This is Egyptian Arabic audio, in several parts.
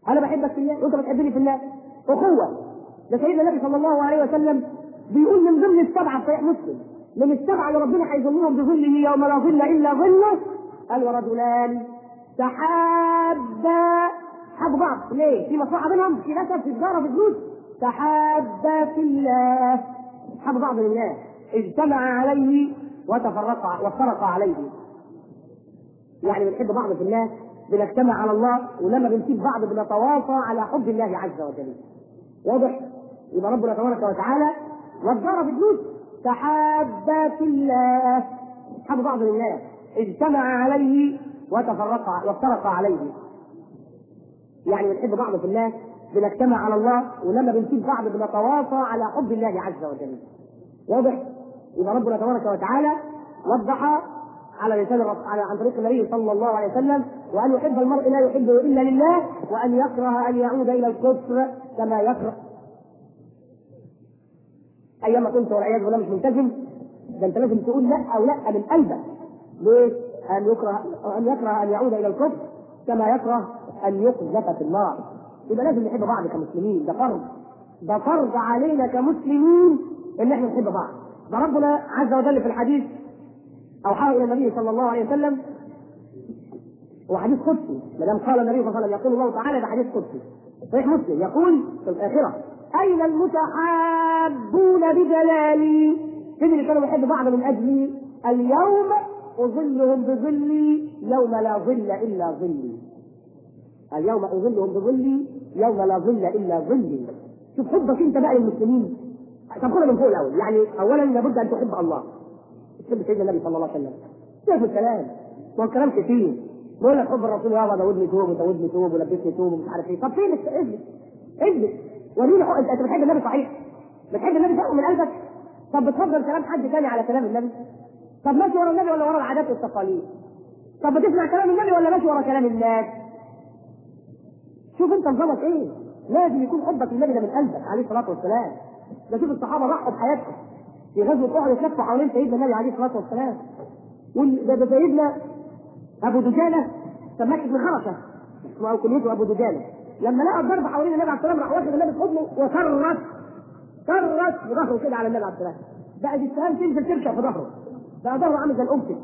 انا بحبك في الله وانت بتحبني في الله اخوه ده سيدنا النبي صلى الله عليه وسلم بيقول من ضمن السبعه في صحيح مسلم من السبعه اللي ربنا هيظلهم بظله يوم لا ظل الا ظله قال ورجلان تحابا حبوا بعض ليه؟ في مصلحه بينهم في نسب في تجاره في فلوس تحابا في الله حبوا بعض لله اجتمع عليه وتفرقا وافترقا عليه يعني بنحب بعض في الله بنجتمع على الله ولما بنسيب بعض بنتواصى على حب الله عز وجل واضح يبقى ربنا تبارك وتعالى والدار في الجود تحابا في الله حبوا بعض لله اجتمع عليه وتفرقا وافترقا عليه يعني بنحب بعض في الله بنجتمع على الله ولما بنسيب بعض بنتواصى على حب الله عز وجل واضح يبقى ربنا تبارك وتعالى وضح على لسان الرسول على عن طريق النبي صلى الله عليه وسلم وان يحب المرء لا يحبه الا لله وان يكره ان يعود الى الكفر كما يكره ايام كنت والعياذ بالله مش ملتزم ده انت لازم تقول لا او لا من قلبك ليه؟ ان يكره ان يكره ان يعود الى الكفر كما يكره ان يقذف في النار يبقى لازم نحب بعض كمسلمين ده فرض ده فرض علينا كمسلمين ان احنا نحب بعض ده ربنا عز وجل في الحديث اوحى الى النبي صلى الله عليه وسلم وحديث قدسي ما دام قال النبي صلى الله عليه وسلم يقول الله تعالى ده حديث قدسي صحيح مسلم يقول في الاخره اين المتحابون بجلالي فين اللي كانوا بيحبوا بعض من اجلي اليوم اظلهم بظلي يوم لا ظل الا ظلي اليوم اظلهم بظلي يوم لا ظل الا ظلي شوف حبك انت بقى للمسلمين طب خدها من فوق الاول يعني اولا لابد ان تحب الله تحب سيدنا النبي صلى الله عليه وسلم كيف الكلام ما هو الكلام كتير بيقول لك حب الرسول يابا زودني توب وزودني توب ولبسني توب ومش عارف ايه طب فين اثبت اثبت وريني حق- انت أنت بتحب النبي صحيح بتحب النبي فوق من قلبك طب بتفضل كلام حد تاني على كلام النبي طب ماشي ورا النبي ولا ورا العادات والتقاليد طب بتسمع كلام النبي ولا ماشي ورا كلام الناس شوف انت نظامك ايه لازم يكون حبك للنبي ده من قلبك عليه الصلاه والسلام ده شوف الصحابه ضحوا بحياتهم في غزوه احد يتلفوا حوالين سيدنا النبي عليه الصلاه والسلام وال- ده ده سيدنا ابو دجانه سماك ابن خرشه اسمه كنيته ابو دجانه لما لقى الضرب حوالين النبي عليه الصلاه والسلام راح واخد النبي في حضنه وكرت كرت بظهره كده على النبي عليه الصلاه والسلام بقى السهام تنزل ترشع في ظهره بقى ظهره عامل زي الامسك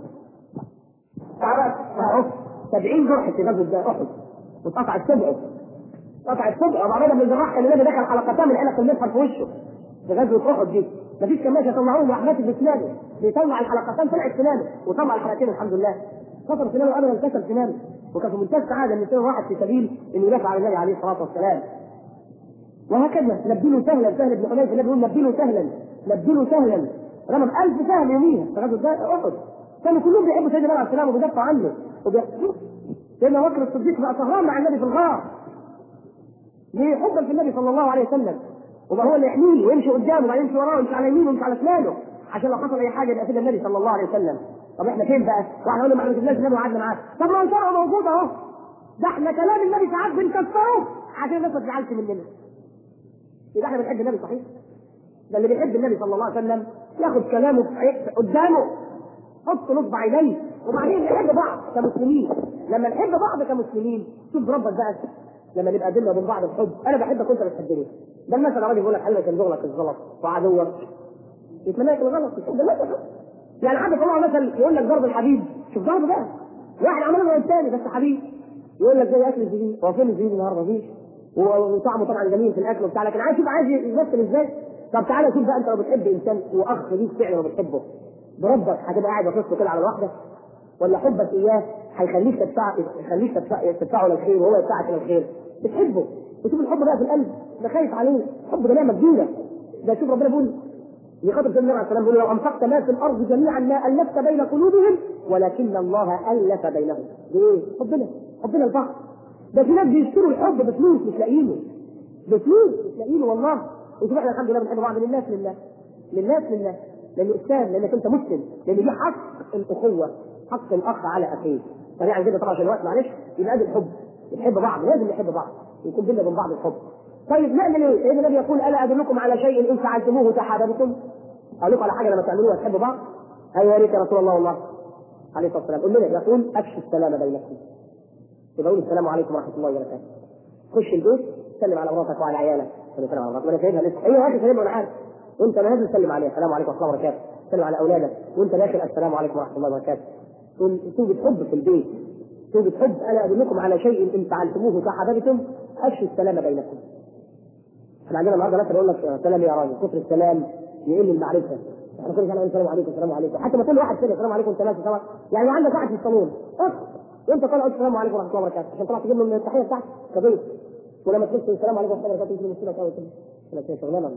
تعرف اهو 70 جرح في غزوه ده احد واتقطع السبع قطع السبع وبعدين من الجراح كان النبي دخل حلقتين من علق المسحر في وشه في غزوه احد دي مفيش كماشة طلعوهم واحمد بسنانه بيطلع الحلقتين طلعت سنانه وطلع الحلقتين الحمد لله كسر سنانه ابدا كسر سنانه وكان في منتهى السعاده ان سنه واحد في سبيل انه يدافع عن النبي عليه الصلاه والسلام وهكذا نبدله سهلا سهل ابن حنيفه النبي يقول نبدله سهلا نبدله سهلا رمى بألف سهم يوميها في غزوه احد كانوا كلهم بيحبوا سيدنا النبي عليه السلام وبيدافعوا عنه وبيحبوه سيدنا ابو بكر الصديق بقى سهران مع النبي في الغار ليه حبا في النبي صلى الله عليه وسلم وبقى هو اللي يحميه ويمشي قدامه وبعدين يمشي وراه ويمشي على يمينه ويمشي على شماله عشان لو حصل اي حاجه يبقى كده النبي صلى الله عليه وسلم طب احنا فين بقى؟ واحنا قلنا ما عرفناش النبي وقعدنا معاه طب ما هو الشرع موجود اهو ده احنا كلام النبي ساعات بنكسره عشان الناس ما تزعلش مننا يبقى احنا بنحب النبي صحيح؟ ده اللي بيحب النبي صلى الله عليه وسلم ياخد كلامه في- قدامه حط نصب عينيه وبعدين نحب بعض كمسلمين لما نحب بعض كمسلمين شوف ربك بقى لما نبقى بينا وبين بعض الحب انا بحبك وانت بتحبني ده المثل راجل يقول لك حلمك كان شغلك الغلط وعدوك يتمنى لك الغلط ده المثل يعني حد طلع مثل يقول لك ضرب الحبيب شوف ضرب بقى واحد عمله له الثاني بس حبيب يقول لك زي اكل الزبيب هو فين الزبيب النهارده مفيش وطعمه طبعا جميل في الاكل وبتاع لكن عايز شوف عايز يمثل ازاي طب تعالى شوف بقى انت لو بتحب انسان واخ ليك فعلا وبتحبه بربك هتبقى قاعد وقفته كده على الواحده ولا حبك اياه هيخليك تدفع يخليك تدفع تدفعه للخير وهو يدفعك للخير بتحبه وشوف الحب بقى في القلب ده خايف عليه الحب ده نعمه كبيره ده شوف ربنا بيقول يخاطب سيدنا النبي عليه السلام بيقول لو انفقت ما في الارض جميعا ما الفت بين قلوبهم ولكن الله الف بينهم ليه؟ حبنا حبنا الفقر ده في ناس بيشتروا الحب بفلوس مش لاقيينه بفلوس مش لاقيينه والله وشوف احنا الحمد لله بنحب بعض للناس لله للناس لله لانه اسلام لانك انت مسلم لان دي حق الاخوه حق الاخ على اخيه سريعا كده طبعا عشان الوقت معلش يبقى ادي الحب نحب بعض لازم نحب بعض يكون بينا وبين بعض الحب طيب نعمل ايه؟ سيدنا النبي يقول الا ادلكم على شيء ان فعلتموه تحاببتم اقول لكم على حاجه لما تعملوها تحبوا بعض ايوه يا ريت يا رسول الله والله عليه الصلاه والسلام قل لنا يقول افشوا السلام بينكم يبقى قولوا السلام عليكم ورحمه الله وبركاته خش البيت سلم على مراتك وعلى عيالك سلم على مراتك وانا سايبها لسه ايوه يا اخي سلم وانا عارف وانت نازل سلم عليها السلام عليكم ورحمه الله وبركاته سلم على اولادك وانت داخل السلام عليكم ورحمه الله وبركاته توجد حب في البيت توجد حب انا ادلكم على شيء ان فعلتموه كحببتم افشوا السلام بينكم احنا عندنا النهارده مثلا يقول لك سلام يا راجل كفر السلام يقل المعرفه احنا كل سنه السلام عليكم السلام عليكم حتى ما كل واحد كده السلام عليكم ثلاثه سوا يعني لو عندك واحد في الصالون ادخل وانت طالع قلت السلام عليكم ورحمه الله وبركاته عشان طلعت تجيب له من التحيه بتاعتك كضيف ولما تبص السلام عليكم ورحمه الله وبركاته تجيب له كده كده كده شغلانه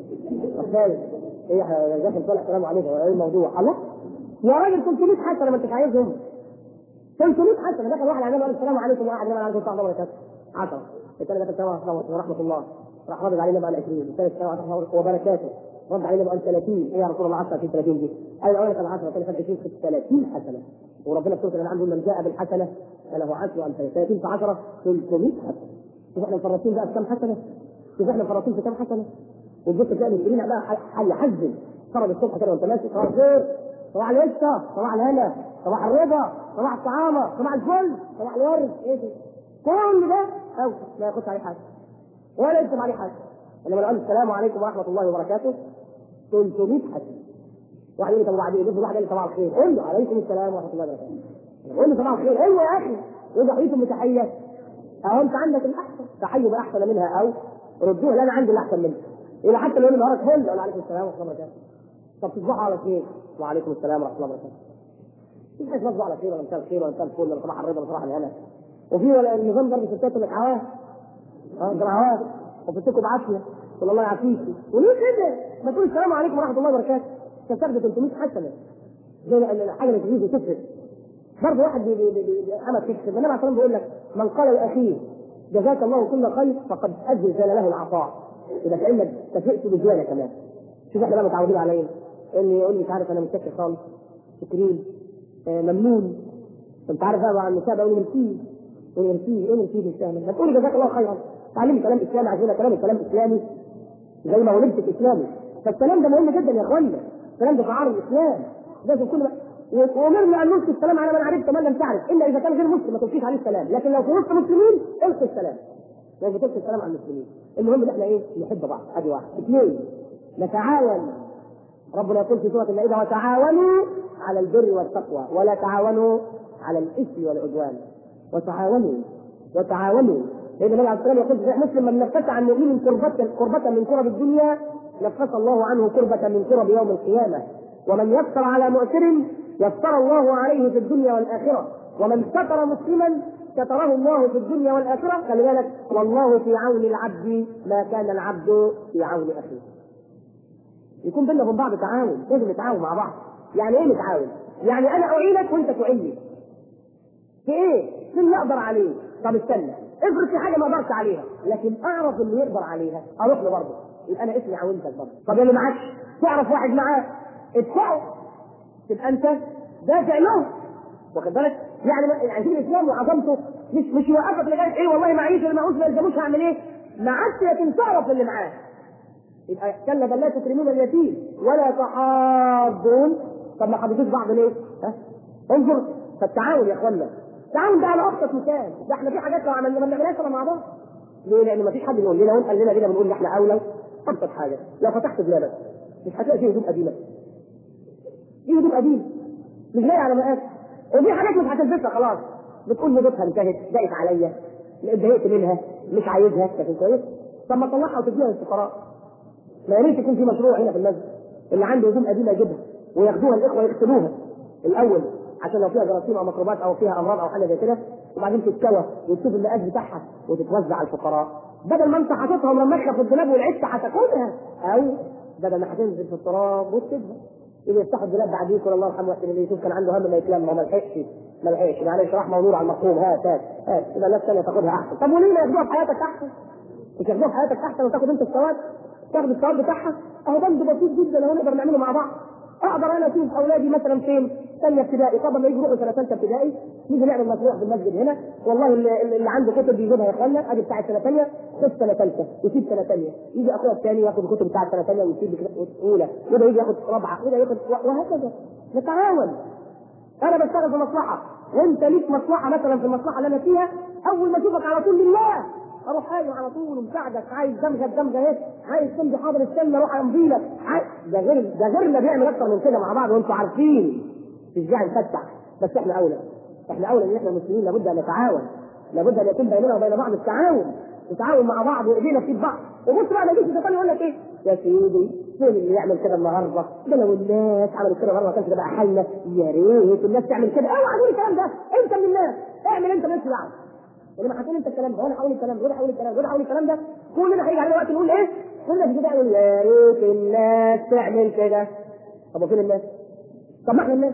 ايه ايه داخل طالع السلام عليكم ايه الموضوع الله يا راجل 300 حتى لما انت مش عايزهم 300 حتى انا دخل واحد علينا قال السلام عليكم واحد علينا عليكم ورحمه الله وبركاته 10 الثاني دخل السلام عليكم ورحمه الله راح رد علينا بقى 20 الثالث السلام عليكم وبركاته رد علينا بقى 30 ايه يا رسول الله 10 في 30 دي قال الاول كان 10 الثاني كان 20 30 حسنه وربنا في سوره الانعام بيقول من جاء بالحسنه فله عشر امثال 30 في 10 300 حسنه شوف احنا مفرطين بقى في كام حسنه شوف احنا مفرطين في كام حسنه وتبص تلاقي المسلمين بقى هيحزن فرض الصبح كده وانت ماشي صباح الخير صباح القشطه صباح الهنا صباح الرضا صباح الطعامه صباح الفل صباح الورد ايه ده كل ده او لا ياخدش عليه حاجه ولا يكتب عليه حاجه انما لو قال السلام عليكم ورحمه الله وبركاته 300 حسنه واحد يقول لي طب وبعدين يجيب واحد يقول لي صباح الخير قول له عليكم السلام ورحمه الله وبركاته قول له صباح الخير ايوه يا اخي يرجع يكم بتحيه اهو انت عندك الاحسن تحيه باحسن منها او ردوها لا انا عندي الاحسن منها الى حتى لو نهارك هل اقول عليكم السلام ورحمه الله وبركاته طب تصبحوا على خير وعليكم السلام ورحمه الله وبركاته مش عايز تصبح على خير ولا مساء الخير ولا مساء الفل ولا صباح الرضا ولا صباح الهنا وفي ولا النظام برضه ستات لك عواه اه ده عواه وفتكوا بعافيه قول الله يعافيكي وليه كده؟ ما تقول السلام عليكم ورحمه الله وبركاته كسرت 300 حسنه زي الحاجه اللي تجيب وتفرق برضه واحد عمل تكسب النبي عليه الصلاه بيقول لك من قال لاخيه جزاك الله كل خير فقد اجزل له العطاء اذا كانك كفئت بزياده كمان شوف احنا بقى متعودين على ايه؟ اني يقول لي مش عارف انا متشكر خالص شكرين آه ممنون انت عارف بقى مع النساء بقول ميرسي يقول ميرسي ايه ميرسي مش فاهم ما تقولي جزاك الله خيرا تعلمي كلام اسلامي عايزين كلام كلام اسلامي زي ما ولدت اسلامي فالكلام ده مهم جدا يا اخوانا الكلام ده شعار الاسلام لازم كل وامرنا ان نلقي السلام على من عرفت ومن لم تعرف الا اذا كان غير مسلم ما تلقيش عليه السلام لكن لو في وسط مسلمين القي السلام لازم تلقي السلام على المسلمين المهم ان احنا ايه نحب بعض ادي واحد اثنين نتعاون ربنا يقول في سوره المائده وتعاونوا على البر والتقوى ولا تعاونوا على الاثم والعدوان وتعاونوا وتعاونوا لان النبي عليه الصلاه والسلام يقول في مسلم من نفس عن مؤمن كربة كربة من كرب الدنيا نفس الله عنه كربة من كرب يوم القيامة ومن يسر على مؤسر يسر الله عليه في الدنيا والآخرة ومن ستر مسلما ستره الله في الدنيا والآخرة خلي بالك والله في عون العبد ما كان العبد في عون أخيه يكون بيننا وبين بعض تعاون لازم نتعاون مع بعض يعني ايه نتعاون؟ يعني انا اعينك وانت تعيني في ايه؟ في اللي اقدر عليه طب استنى افرض في حاجه ما اقدرش عليها لكن اعرف اللي يقدر عليها اروح له برضه يبقى انا اسمي عاونتك برضه طب اللي معاك تعرف واحد معاه ادفعه تبقى انت دافع له واخد بالك يعني يعني في الاسلام وعظمته مش مش يوقفك لغايه ايه والله معيش اللي معوش ما يلزموش هعمل ايه؟ معكش لكن تعرف اللي معاه يبقى كلا بل لا تكرمون اليتيم ولا تحاضون طب ما حبيتوش بعض ليه؟ ها؟ انظر فالتعاون يا اخوانا التعاون ده على ابسط مثال ده احنا في حاجات لو عملنا ما بنعملهاش مع بعض ليه؟ لان ما فيش حد بيقول لنا وان قال لنا كده بنقول احنا اولى ابسط حاجه لو فتحت دولابك مش هتلاقي فيه هدوم قديمه فيه هدوم قديمه مش لاقي على مقاس وفي حاجات مش هتلبسها خلاص بتقول مدتها انتهت ضاقت عليا اتضايقت منها مش عايزها لكن كويس طب ما تطلعها وتديها للفقراء ما يا ريت يكون في مشروع هنا في المسجد اللي عنده هدوم قديمه يجيبها وياخدوها الاخوه يغسلوها الاول عشان لو فيها جراثيم او ميكروبات او فيها امراض او حاجه زي كده وبعدين تتكوى وتشوف المقاس بتاعها وتتوزع على الفقراء بدل ما انت حاططها ومرمخها في الدولاب والعدت هتاكلها او بدل ما هتنزل في التراب وتسيبها يجي يفتحوا الدولاب بعد يقول الله يرحمه ويحسن اللي يشوف كان عنده هم ما يتلم ما لحقش ما لحقش معلش رحمه ونور على المرحوم هات هات هات يبقى الناس الثانيه تاخدها احسن طب وليه ما ياخدوها في حياتك احسن؟ مش ياخدوها في حياتك احسن وتاخد انت الثواب تاخد الثواب بتاعها اهو بند بسيط جدا لو نقدر نعمله مع بعض اقدر انا اشوف اولادي مثلا فين ثانيه ابتدائي طبعا لما يجوا يروحوا سنه ثالثه ابتدائي نيجي نعمل مشروع في المسجد هنا والله اللي, اللي عنده كتب بيجيبها يا اخوانا ادي بتاع سنه ثانيه خد سنه ثالثه ويسيب سنه ثانيه يجي اخويا الثاني ياخد الكتب بتاع سنه ثانيه ويسيب اولى وده يجي ياخد رابعه وده ياخد وهكذا نتعاون انا بشتغل في مصلحه وانت ليك مصلحه مثلا في المصلحه اللي انا فيها اول ما اشوفك على طول لله اروح هاجم على طول ومساعدك عايز دمجه دمجه ايه عايز تمضي حاضر استنى اروح امضي لك عايز- ده غير ده غيرنا بيعمل اكتر من كده مع بعض وانتم عارفين تشجيع نفتح بس احنا اولى احنا اولى ان احنا مسلمين لابد ان نتعاون لابد ان يكون بيننا وبين بعض التعاون نتعاون مع بعض وايدينا في بعض وبص بقى ما يجيش الشيطان يقول لك ايه يا سيدي فين اللي يعمل كده النهارده؟ ده لو الناس عملت كده النهارده ما كانش ده بقى حالنا يا ريت الناس تعمل كده اوعى تقول الكلام ده انت من الناس اعمل انت مالكش دعوه ولما هتقول انت الكلام ده وانا هقول الكلام ده وانا هقول الكلام ده وانا هقول الكلام ده كلنا هيجي علينا وقت نقول ايه؟ كلنا في كده نقول يا ريت الناس تعمل كده طب وفين الناس؟ طب ما احنا الناس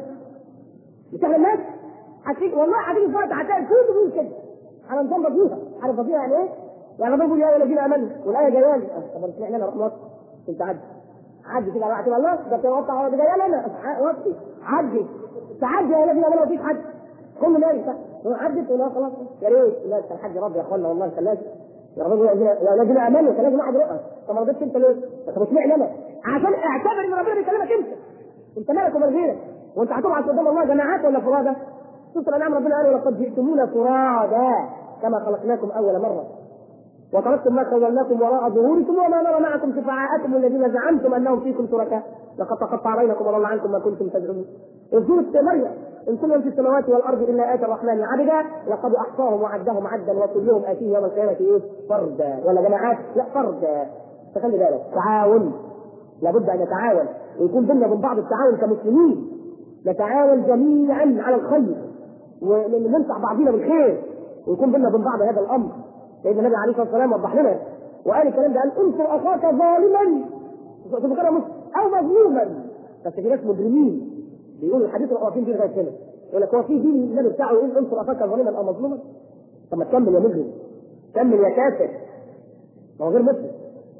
مش احنا الناس؟ هتيجي والله هتيجي في وقت هتلاقي كله بيقول كده على نظام بطيئه عارف بطيئه يعني ايه؟ يعني ربنا بيقول يا ايها الذين امنوا والايه جايه لي طب ما سمعنا انا روح مصر انت عدي عدي كده على الله ده بتوقع ده جايه لنا وقتي عدي تعدي يا الذين امنوا مفيش حد كل نايم عدت ولا خلاص يا ريت لا كان حد ربي يا اخوانا والله كان لازم يا رب يا الذين امنوا كان لازم واحد يقف طب ما رضيتش انت ليه؟ طب اشمعنى انا؟ عشان اعتبر ان ربنا بيكلمك انت انت مالك ومال غيرك وانت هتبعث قدام الله جماعات ولا فرادى؟ سوره الانعام ربنا قال ولقد جئتمونا فرادا كما خلقناكم اول مره وتركتم ما خولناكم وراء ظهوركم وما نرى معكم شفعاءكم الذين زعمتم انهم فيكم شركاء لقد تقطع بينكم وضل عنكم ما كنتم تزعمون في سوره مريم ان كل من في السماوات والارض الا اتى الرحمن عبدا لقد احصاهم وعدهم عدا وكلهم اتيه يوم القيامه ايه فردا ولا جماعات لا فردا فخلي بالك تعاون لابد ان نتعاون ويكون بيننا وبين بعض التعاون كمسلمين نتعاون جميعا على الخير وننفع بعضنا بالخير ويكون بيننا وبين بعض هذا الامر سيدنا النبي عليه الصلاه والسلام وضح لنا وقال الكلام ده قال انصر اخاك ظالما تفكرها مسلم او مظلوما بس في ناس مجرمين بيقولوا الحديث الواقفين فيه لغايه هنا يقول لك هو في دين النبي بتاعه يقول انصر اخاك ظالما او مظلوما طب ما تكمل يا مجرم كمل يا كافر ما هو غير مسلم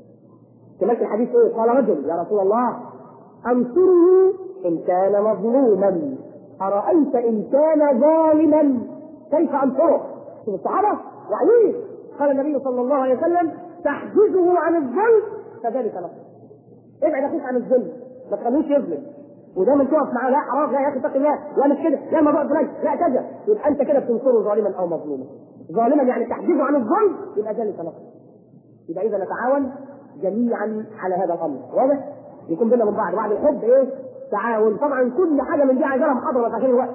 كملت الحديث ايه؟ قال رجل يا رسول الله انصره ان كان مظلوما ارايت ان كان ظالما كيف انصره؟ شوف الصحابه يعني قال النبي صلى الله عليه وسلم تحجزه عن الظلم فذلك نصر ابعد اخوك عن الظلم ما تخلوش يظلم ودايما تقف معاه لا حرام لا يا اخي اتق الله لا مش كده لا ما بقى فلان لا كذا يبقى انت كده بتنصره ظالما او مظلوما ظالما يعني تحجزه عن الظلم يبقى ذلك نصر يبقى اذا نتعاون جميعا على هذا الامر واضح؟ يكون بيننا من بعض بعد الحب ايه؟ تعاون طبعا كل حاجه من دي عايزه لها محاضره بس عشان الوقت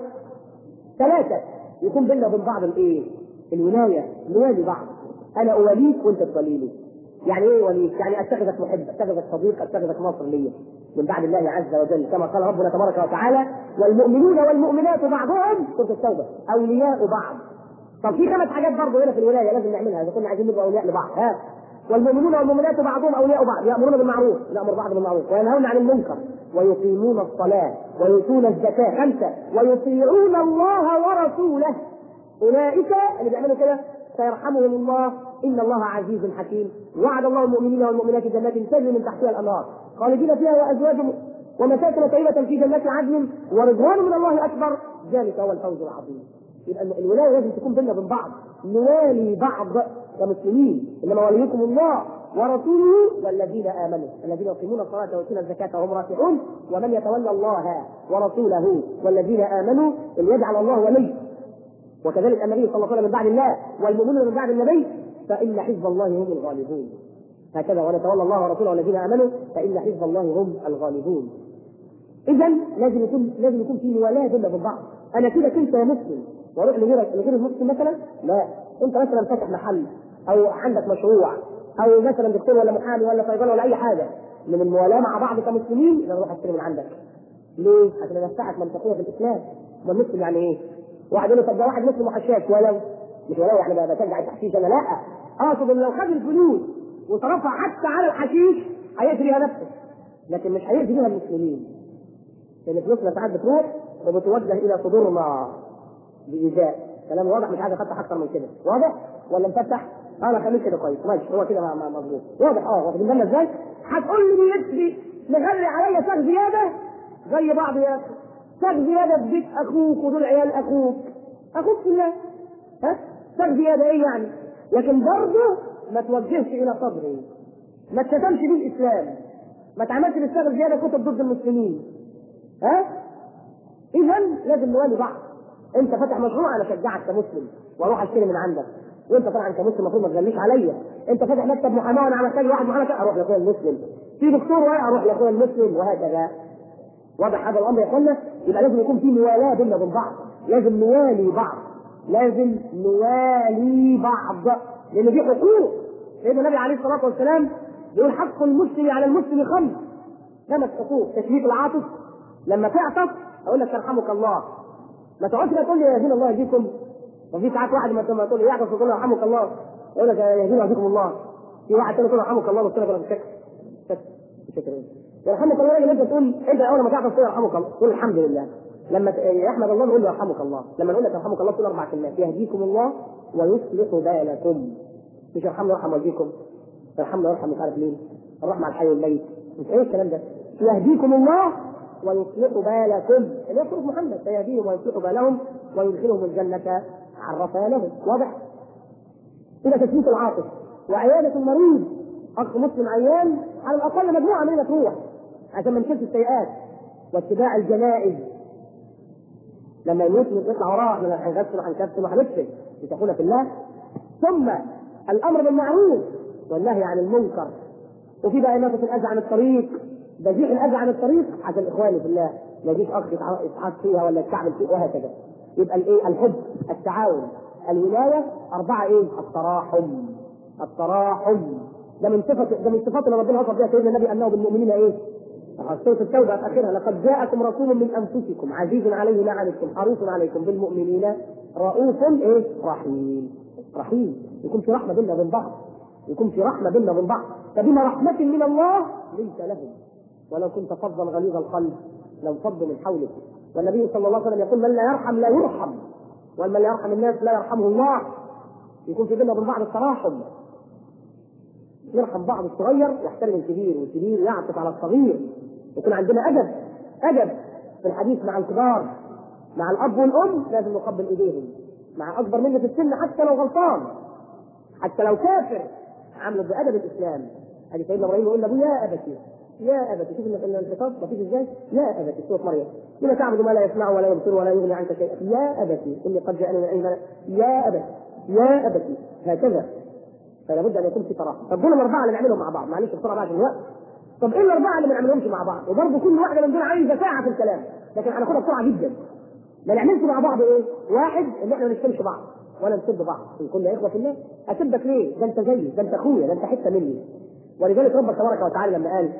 ثلاثه يكون بيننا وبين بعض الايه؟ الولايه نوالي بعض انا اوليك وانت توليني يعني ايه وليك؟ يعني اتخذك محب، اتخذك صديق، اتخذك ناصر ليا من بعد الله عز وجل كما قال ربنا تبارك وتعالى والمؤمنون والمؤمنات بعضهم سوره التوبه اولياء بعض. طب في خمس حاجات برضه هنا في الولايه لازم نعملها اذا كنا عايزين نبقى اولياء لبعض ها والمؤمنون والمؤمنات بعضهم اولياء بعض يامرون بالمعروف نامر بعض بالمعروف وينهون عن المنكر ويقيمون الصلاه ويؤتون الزكاه خمسه ويطيعون الله ورسوله اولئك اللي بيعملوا كده سيرحمهم الله ان الله عزيز حكيم وعد الله المؤمنين والمؤمنات جنات تجري من تحتها الانهار خالدين فيها وازواج ومساكن طيبه في جنات عدن ورضوان من الله اكبر ذلك هو الفوز العظيم يبقى الولايه لازم تكون بيننا وبين بعض نوالي بعض كمسلمين انما وليكم الله ورسوله والذين امنوا الذين يقيمون الصلاه ويؤتون الزكاه وهم راكعون ومن يتولى الله ورسوله والذين امنوا ان يجعل الله ولي وكذلك النبي صلى الله عليه وسلم من بعد الله والمؤمنون من بعد النبي فان حزب الله هم الغالبون هكذا ونتولى الله ورسوله والذين امنوا فان حزب الله هم الغالبون اذا لازم يكون لازم يكون في موالاة بيننا وبين بعض انا كده كنت يا مسلم واروح لغيرك لغير المسلم مثلا لا انت مثلا فاتح محل او عندك مشروع او مثلا دكتور ولا محامي ولا صيدله ولا اي حاجه من الموالاه مع بعض كمسلمين انا اروح اشتري من عندك ليه؟ عشان ادفعك منطقيه في الاسلام ما المسلم يعني ايه؟ واحد يقول لي طب ده واحد مسلم وحشاش ولو مش ولو يعني بشجع التحشيش انا لا اقصد ان لو خد الفلوس وصرفها حتى على الحشيش هيأذي بيها نفسه لكن مش هيأذي بيها المسلمين لان فلوسنا ساعات بتروح وبتوجه الى صدورنا بايذاء كلام واضح مش عايز افتح اكتر من كده واضح ولا مفتح؟ اه لا خليك كده كويس ماشي هو كده مظبوط واضح اه واخدين بالنا ازاي؟ هتقول لي نفسي مغلي عليا ساق زياده زي بعض يا اخي ساق زياده في بيت اخوك ودول عيال اخوك اخوك في الله ها ساق زياده ايه يعني؟ لكن برضه ما توجهش الى صدري ما اتشتمش بيه الاسلام ما تعملش بالساق زياده كتب ضد المسلمين ها؟ اذا لازم نوالي بعض انت فاتح مشروع انا اشجعك كمسلم واروح اشتري من عندك وانت طبعا كمسلم المفروض ما تغليش عليا انت فاتح مكتب محاماه وانا محتاج واحد محاماه اروح لاخويا المسلم في دكتور وانا اروح لاخويا المسلم وهكذا واضح هذا الامر يا اخوانا يبقى لازم يكون في موالاه بيننا وبين بعض لازم نوالي بعض لازم نوالي بعض لان دي حقوق سيدنا النبي عليه الصلاه والسلام يقول حق المسلم على المسلم خمس خمس حقوق تشريف العاطف لما تعطف اقول لك يرحمك الله ما تقعدش بقى تقول لي يا دين الله يهديكم وفي ساعات واحد ما تقول لي يعطف يقول له يرحمك الله يقول لك يا دين يهديكم الله في واحد تاني يقول يرحمك الله قلت لك انا بشكر بشكر ايه يرحمك الله اللي انت تقول انت اول ما تعطف تقول يرحمك الله قول الحمد لله لما يحمد الله نقول له يرحمك الله لما نقول لك يرحمك الله تقول اربع كلمات يهديكم الله ويصلح بالكم مش يرحمنا يرحم والديكم يرحمنا يرحم مش عارف مين الرحمة على الحي والميت مش ايه الكلام ده يهديكم الله ويصلح بالكم اللي هو سورة محمد سيهديهم ويصلح بالهم ويدخلهم الجنة عرفها لهم واضح؟ إذا تثبيت العاطف وعيادة المريض أخ مسلم عيان على الأقل مجموعة مننا تروح عشان ما نشوفش السيئات واتباع الجنائز لما يموت نطلع وراه احنا هنغسل وهنكفن وهنكفن لتكون في الله ثم الامر بالمعروف والنهي عن المنكر وفي بقى نقطه الاذى عن الطريق بزيح الاذى عن الطريق عشان اخواني في الله ما يجيش اخ يتحط فيها ولا يتكعبل فيها وهكذا يبقى الايه الحب التعاون الولايه اربعه ايه التراحم التراحم ده من صفه ده من صفات اللي ربنا وصف بها سيدنا النبي انه بالمؤمنين ايه؟ سورة التوبة في آخرها لقد جاءكم رسول من أنفسكم عزيز عليه ما عنتم حريص عليكم بالمؤمنين رؤوف إيه؟ رحيم رحيم يكون في رحمة بيننا وبين بعض يكون في رحمة بيننا وبين بعض فبما رحمة من الله ليس لهم ولو كنت فظا غليظ القلب لو فضوا من حولك والنبي صلى الله عليه وسلم يقول من لا يرحم لا يرحم ومن لا يرحم الناس لا يرحمه الله يكون في بيننا وبين بعض التراحم نرحم بعض الصغير يحترم الكبير والكبير يعطف على الصغير يكون عندنا ادب ادب في الحديث مع الكبار مع الاب والام لازم نقبل ايديهم مع اكبر مني في السن حتى لو غلطان حتى لو كافر عامله بادب الاسلام ادي سيدنا ابراهيم يقول له يا ابتي يا ابتي شوف الانفصال لطيف ازاي يا ابتي سوره مريم لما تعبد ما لا يسمع ولا يبصر ولا يغني عنك شيئا يا ابتي اني قد جاءني من عند يا ابتي يا ابتي هكذا فلا بد ان يكون في تراحم طب دول الاربعه اللي نعملهم مع بعض معلش بسرعه بقى عشان الوقت طب ايه الاربعه اللي ما نعملهمش مع بعض وبرضه كل واحده من دول عايزه ساعه في الكلام لكن هناخدها بسرعه جدا ما نعملش مع بعض ايه؟ واحد ان احنا ما نشتمش بعض ولا نسب بعض ان كنا اخوه في الله اسبك ليه؟ ده انت زيي ده انت اخويا ده انت حته مني ولذلك ربك تبارك وتعالى لما قال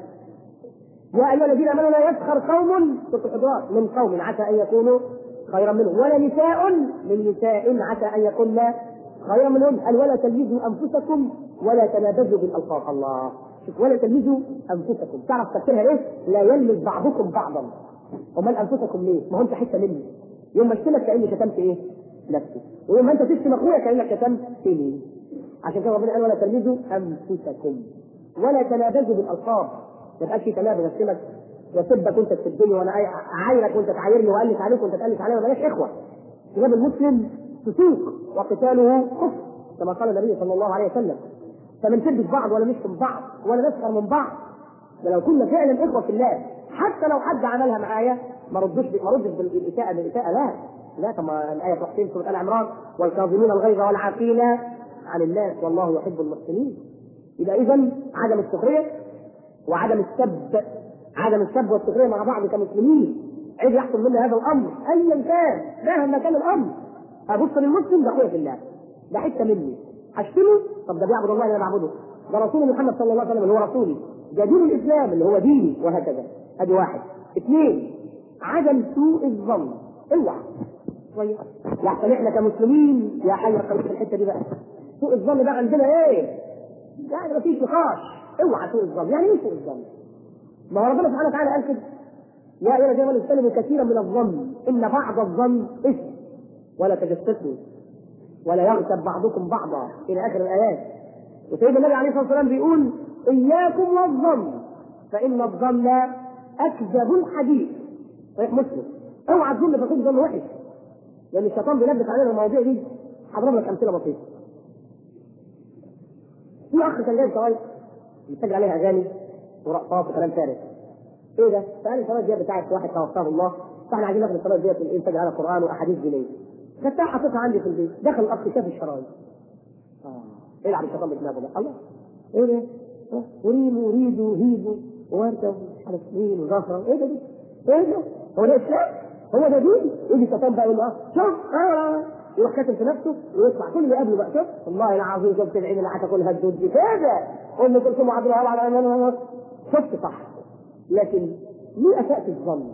يا ايها الذين امنوا لا يسخر قوم سوره الحجرات من قوم عسى ان يكونوا خيرا منهم ولا نساء من نساء عسى ان يكون خيرا منهم قال ولا تلمزوا انفسكم ولا تنابزوا بالالقاب الله شوف ولا تلمزوا انفسكم تعرف تفسيرها ايه؟ لا يلمز بعضكم بعضا امال انفسكم ليه؟ ما هو انت حته مني يوم ما اشتمك كاني شتمت ايه؟ نفسي ويوم ما انت تشتم اخويا كانك شتمت فيني عشان كده ربنا قال ولا تلمزوا انفسكم ولا تنابزوا بالالقاب ما يبقاش في تنابز اشتمك واسبك وانت تسبني وانا اعايرك وانت تعايرني والف عليك وانت تالف عليا ما بلاش اخوه شباب المسلم فسوق وقتاله كفر كما قال النبي صلى الله عليه وسلم فما نسبش بعض ولا نشتم بعض ولا نسخر من بعض ده لو كنا فعلا اخوه في الله حتى لو حد عملها معايا ما ردش ما ردش بالاساءه بالاساءه لا لا طبعا الايه تحسين سوره ال عمران والكاظمين الغيظ والعافين عن الناس والله يحب المحسنين يبقى اذا عدم السخريه وعدم السب عدم السب والسخريه مع بعض كمسلمين عيب يحصل منا هذا الامر ايا كان مهما كان الامر ابص للمسلم ده اخويا في الله ده حته مني اشتمه طب ده بيعبد الله اللي انا بعبده ده رسول محمد صلى الله عليه وسلم اللي هو رسولي ده دين الاسلام اللي هو ديني وهكذا ادي واحد اثنين عدم سوء الظن اوعى شويه لحسن احنا كمسلمين يا حي رقم في الحته دي بقى سوء الظن ده عندنا ايه؟ يعني ما فيش نقاش اوعى سوء الظن يعني ايه سوء الظن؟ ما هو ربنا سبحانه وتعالى قال كده يا ايها الذين امنوا اجتنبوا كثيرا من الظن ان بعض الظن اثم ولا تجسسوا ولا يغتب بعضكم بعضا الى اخر الايات وسيدنا النبي عليه الصلاه والسلام بيقول اياكم والظن فان الظن اكذب الحديث صحيح مسلم اوعى تظن فكنت ظن وحش لان الشيطان بيلبس علينا المواضيع دي هضرب لك امثله بسيطه في اخ كان جايب شرايط بيسجل عليها اغاني ورقصات وكلام فارغ ايه ده؟ فقال الشرايط دي بتاعت واحد توفاه الله فاحنا عايزين ناخد الشرايط ديت ايه نسجل عليها قران واحاadiث دينيه خدتها حطيتها عندي في البيت دخل الاخ شاف الشرايط يلعب الشيطان بدماغه ده الله ايه ده؟ ها؟ وريمو وريدو وهيبو وورده ومش عارف مين وزهره ايه ده دي؟ ايه ده؟ هو ده اسلام؟ هو ده دين؟ يجي الشيطان بقى يقول له اه شوف اه يروح كاتم في نفسه ويطلع كل اللي قبله بقى شوف والله العظيم شفت العين اللي هتاكلها الدود دي كده ام كلثوم وعبد الوهاب شفت صح لكن ليه اساءت الظن؟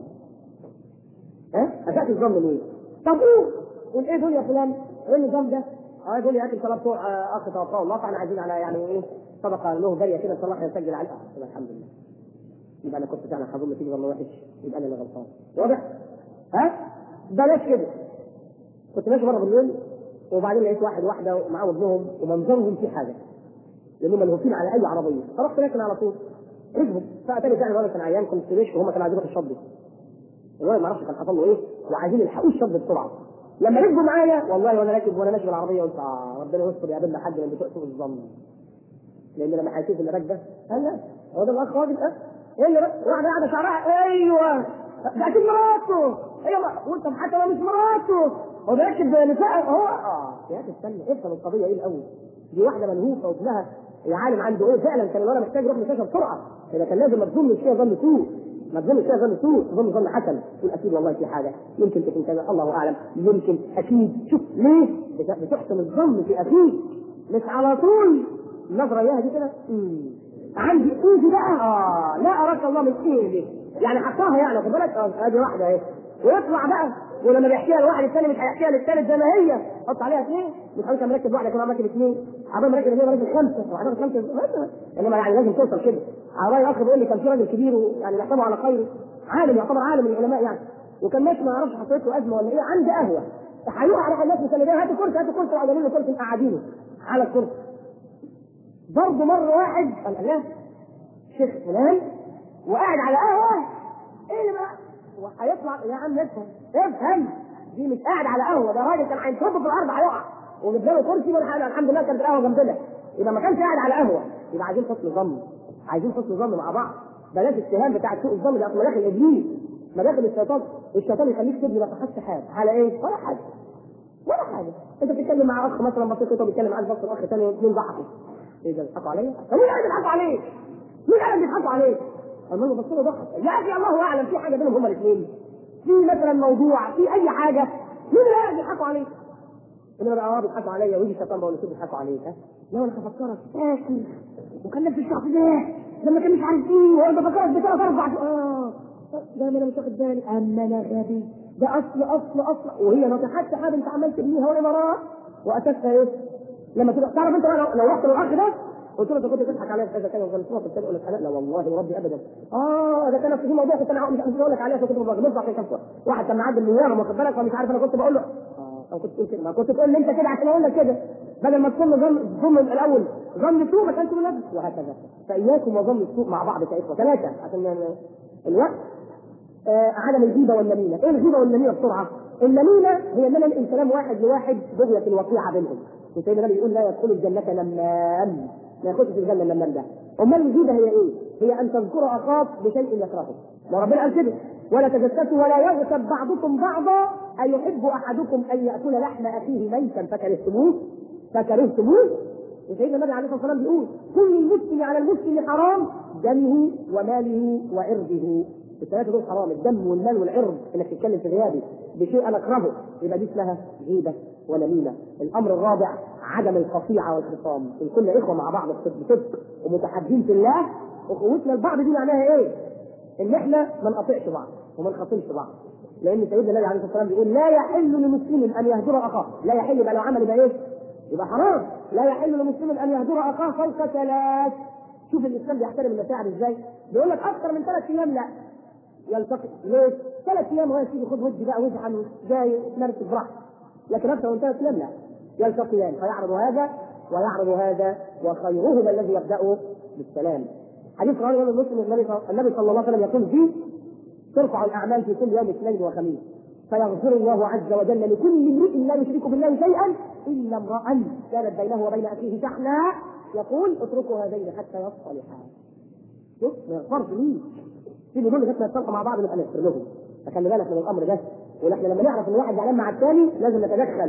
ها؟ اساءت الظن ليه؟ طب قول قول ايه دول يا فلان؟ ايه النظام ده؟ اه دول يا اخي طلب بتوع آه، اخ توفاه الله فاحنا عايزين على يعني ايه صدقه له جاريه كده صلاح يسجل على الأخ. الحمد لله يبقى انا كنت فعلا هظن فيك ظن وحش يبقى انا اللي غلطان واضح؟ ها؟ بلاش كده كنت ماشي مره بالليل وبعدين لقيت واحد واحده ومعاهم ابنهم ومنظرهم في حاجه لانهم ملهوفين على اي عربيه فرحت راكن على طول ركبوا فاتاني فعلا الولد كان عيان كنت في مشي وهم كانوا عايزين يروحوا الشط الولد ما اعرفش كان حصل له ايه وعايزين يلحقوا الشط بسرعه لما ركبوا معايا والله وانا راكب وانا ماشي بالعربيه قلت اه ربنا يستر يقابلنا حد من بتوع سوء الظن لان لما هيشوف اللي راكبه قال لا هو ده الاخ راجل اه ايه اللي راكب؟ واحده قاعده شعرها ايوه ده اكيد مراته ايوه وانت حتى لو مش مراته هو بيركب نساء هو اه يا اخي استنى افهم القضيه ايه الاول دي واحده ملهوفه وابنها يا عالم عنده ايه فعلا كان الولد محتاج يروح مستشفى بسرعه اذا كان لازم ما تظنش فيها ظن سوء ما تظنش فيها ظن سوء تظن ظن حسن تقول اكيد والله في حاجه يمكن تكون كذا الله اعلم يمكن اكيد شوف ليه بت- بتحسن الظن في اخيك مش على طول النظره اياها دي كده مم. عندي ايدي بقى اه لا اراك الله من ايدي يعني حطاها يعني خد بالك اه ادي واحده اهي ويطلع بقى ولما بيحكيها لواحد الثاني مش هيحكيها للثالث زي ما هي حط عليها اثنين مش هيبقى مركب واحده كمان مركب اثنين عبال مركب اثنين مركب خمسه وعبال خمسه مثلا. انما يعني لازم توصل كده على راي اخ بيقول لي كان في راجل كبير يعني نحسبه على خير عالم يعتبر عالم من العلماء يعني وكان ماشي ما يعرفش حصلت له ازمه ولا ايه عند قهوه هيقع على الناس مسندين هاتوا كرسي هاتوا كرسي وقعدوا له كرسي مقعدينه على الكرسي برضه مره واحد قال لا شيخ فلان وقاعد على قهوه ايه اللي بقى وهيطلع يا عم افهم افهم دي مش قاعد على قهوه ده راجل كان هينصب في الارض هيقع وجبنا له كرسي والحمد الحمد لله كانت القهوه جنبنا يبقى ما كانش قاعد على قهوه يبقى عايزين حسن ظن عايزين حسن ظن مع بعض بلاش اتهام بتاع سوء الظن ده اصل مداخل ابليس مداخل الشيطان الشيطان يخليك تبني ما تحسش حاجه على ايه؟ ولا حاجه ولا حاجه انت بتتكلم مع اخ مثلا بسيط انت بتتكلم عن بس اخ ثاني واثنين ضحكوا ايه ده بيضحكوا عليا؟ طب مين قاعد بيضحكوا عليك؟ مين قاعد بيضحكوا عليك؟ قال له بص له ضحك يا اخي الله اعلم في حاجه بينهم هما الاثنين في مثلا موضوع في اي حاجه مين اللي قاعد بيضحكوا عليك؟ انما بقى اه بيضحكوا عليا ويجي الشيطان بقول له شوف بيضحكوا عليك ها؟ لا انا هفكرك فاكر وكان نفس الشخص ده لما كان مش عارف ايه وانا بفكرك بثلاث اربع اه ده انا مش واخد بالي اما انا غبي ده اصل اصل اصل وهي ناطحات سحاب انت عمال تبنيها والامارات واساسها ايه؟ لما تبقى تعرف انت لو, لو رحت للاخ ده قلت له انت كنت بتضحك عليا في كذا كذا وكان صوت الثاني يقول لك لا والله وربي ابدا اه ده كان في موضوع كنت انا مش مش بقول لك عليه كنت بغمض عشان كان واحد كان معدي من ورا واخد بالك فمش عارف انا كنت بقول له اه او كنت تقول كده ما كنت تقول لي انت كده عشان اقول لك كده بدل ما تكون ظن ظن الاول ظن سوء ما كانش من نفسك وهكذا فاياكم وظن السوء مع بعض كاخوه ثلاثه عشان الوقت آه عدم الغيبه والنميمه، ايه الغيبه والنميمه بسرعه؟ النميمه هي ان انا انقل كلام واحد لواحد بغيه وقيعه بينهم، وسيدنا النبي يقول لا يدخل الجنه نمام، ما يخش في الجنه النمام ده، امال الغيبه هي ايه؟ هي ان تذكر اخاك بشيء يكرهه، لو ربنا قال كده ولا تجسسوا ولا يغتب بعضكم بعضا ايحب احدكم ان ياكل لحم اخيه ميتا فكرهتموه فكرهتموه وسيدنا النبي عليه الصلاه والسلام بيقول كل المسلم على المسلم حرام دمه وماله وعرضه الثلاثه دول حرام الدم والمال والعرض انك تتكلم في غيابي بشيء انا اكرهه يبقى دي اسمها غيبه ونميمه الامر الرابع عدم القطيعه والخصام ان كنا اخوه مع بعض بصدق ومتحابين في الله اخوتنا لبعض دي معناها ايه؟ ان احنا ما نقطعش بعض وما نخاصمش بعض لان سيدنا النبي عليه الصلاه والسلام بيقول لا يحل لمسلم ان يهجر اخاه لا يحل يبقى لو عمل يبقى ايه؟ يبقى حرام لا يحل لمسلم ان يهجر اخاه فوق ثلاث شوف الاسلام بيحترم المشاعر ازاي بيقول لك اكثر من ثلاث ايام لا يلتقي ليه؟ ثلاث ايام وهي تيجي خد ودي بقى ويزعل جاي تمارس براحته لكن اكثر من ثلاث ايام لا يلتقيان فيعرض هذا ويعرض هذا وخيرهما الذي يبدا بالسلام حديث رواه الامام مسلم النبي صلى- النبي صلى الله عليه وسلم يقول فيه ترفع الاعمال في كل يوم اثنين وخميس فيغفر الله عز وجل لكل امرئ لا يشرك بالله شيئا الا امرا كانت بينه وبين اخيه شحناء يقول اتركوا هذين حتى يصطلحا شوف ما يغفرش ليه في بيقول لك نتلقى مع بعض نبقى نغفر لهم فخلي بالك من الامر ده ونحن لما نعرف ان واحد زعلان مع الثاني لازم نتدخل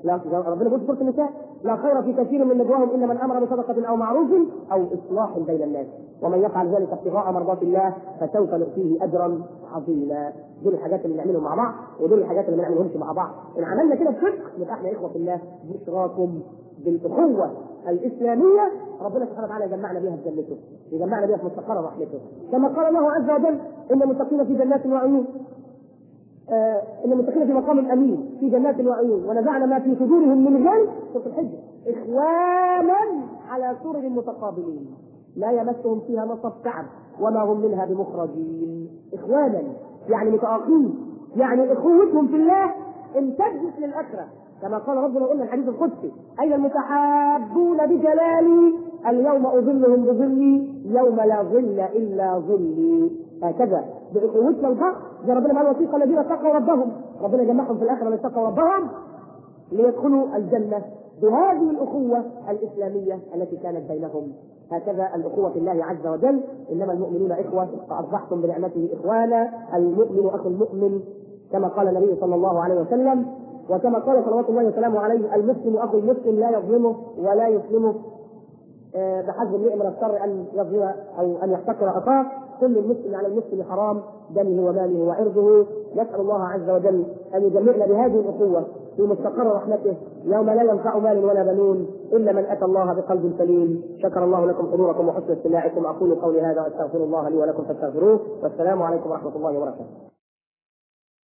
لا ربنا يقول في سوره النساء لا خير في كثير من نجواهم الا من امر بصدقه او معروف او اصلاح بين الناس ومن يفعل ذلك ابتغاء مرضات الله فسوف نؤتيه اجرا عظيما دول الحاجات اللي بنعملهم مع بعض ودول الحاجات اللي ما نعملهمش مع بعض ان عملنا كده بصدق يبقى احنا اخوه في الله بشراكم بالاخوه الاسلاميه ربنا سبحانه وتعالى يجمعنا بها في جنته يجمعنا بها في مستقر رحمته كما قال الله عز وجل ان المتقين في جنات وعيون آه ان المتقين في مقام امين في جنات وعيون ونزعنا ما في صدورهم من غل سوره الحج اخوانا على سرر متقابلين لا يمسهم فيها نصب تعب وما هم منها بمخرجين اخوانا يعني متآخين يعني اخوتهم في الله امتدت للاخره كما قال ربنا قلنا الحديث القدسي اين المتحابون بجلالي اليوم اظلهم بظلي يوم لا ظل الا ظلي هكذا باخوتنا البعض زي ربنا قال وثيق الذين اتقوا ربهم ربنا جمعهم في الاخره من اتقوا ربهم ليدخلوا الجنه بهذه الاخوه الاسلاميه التي كانت بينهم هكذا الاخوه في الله عز وجل انما المؤمنون اخوه فاصبحتم بنعمته اخوانا المؤمن اخو المؤمن كما قال النبي صلى الله عليه وسلم وكما قال صلوات الله وسلامه عليه المسلم اخو المسلم لا يظلمه ولا يسلمه بحسب امرئ من الشر ان يظلم او ان يحتقر اخاه كل المسلم على المسلم حرام دمه وماله وعرضه نسال الله عز وجل ان يجمعنا بهذه الاخوه في مستقر رحمته يوم لا ينفع مال ولا بنون الا من اتى الله بقلب سليم شكر الله لكم حضوركم وحسن استماعكم اقول قولي هذا واستغفر الله لي ولكم فاستغفروه والسلام عليكم ورحمه الله وبركاته